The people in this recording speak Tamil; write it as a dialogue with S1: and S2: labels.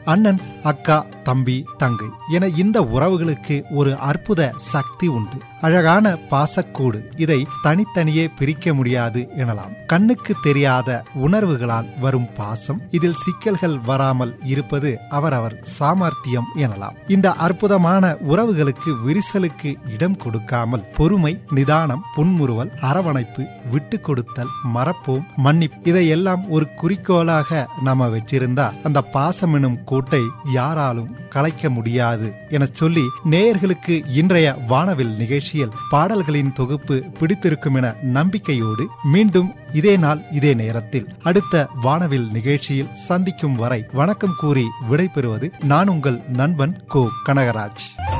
S1: அண்ணன் அக்கா தம்பி தங்கை என இந்த உறவுகளுக்கு ஒரு அற்புத சக்தி உண்டு அழகான பாசக்கூடு இதை தனித்தனியே பிரிக்க முடியாது எனலாம் கண்ணுக்கு தெரியாத உணர்வுகளால் வரும் பாசம் இதில் சிக்கல்கள் வராமல் இருப்பது அவரவர் சாமர்த்தியம் எனலாம் இந்த அற்புதமான உறவுகளுக்கு விரிசலுக்கு இடம் கொடுக்காமல் பொறுமை நிதானம் புன்முறுவல் அரவணைப்பு விட்டு கொடுத்தல் மறப்போம் மன்னிப்பு இதையெல்லாம் ஒரு குறிக்கோளாக நாம வச்சிருந்தா அந்த பாசம் எனும் கூட்டை யாராலும் கலைக்க முடியாது என சொல்லி நேயர்களுக்கு இன்றைய வானவில் நிகழ்ச்சியில் பாடல்களின் தொகுப்பு பிடித்திருக்கும் என நம்பிக்கையோடு மீண்டும் இதே நாள் இதே நேரத்தில் அடுத்த வானவில் நிகழ்ச்சியில் சந்திக்கும் வரை வணக்கம் கூறி விடைபெறுவது நான் உங்கள் நண்பன் கோ கனகராஜ்